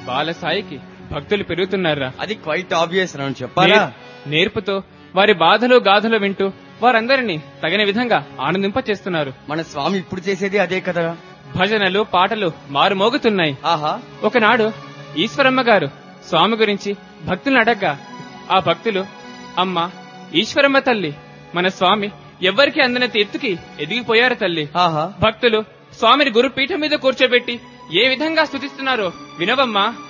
బాలసాయికి భక్తులు పెరుగుతున్నారా అది quiet obvious రాను చెప్పాలా నేర్- నేర్పుతో వారి బాధలు గాథలు వింటూ వారందరినీ తగిన విధంగా ఆనందింప చేస్తున్నారు మన స్వామి ఇప్పుడు చేసేది అదే కదా భజనలు పాటలు మారుమోగుతున్నాయి ఆహా ఒకనాడు ఈశ్వరమ్మ గారు స్వామి గురించి భక్తులను అడగ్గా ఆ భక్తులు అమ్మ ఈశ్వరమ్మ తల్లి మన స్వామి ఎవ్వరికి అందనంత ఎత్తుకి ఎదిగిపోయారు తల్లి ఆహా భక్తులు స్వామిని గురుపీఠం మీద కూర్చోబెట్టి ఏ విధంగా స్తుతిస్తున్నారో వినవమ్మా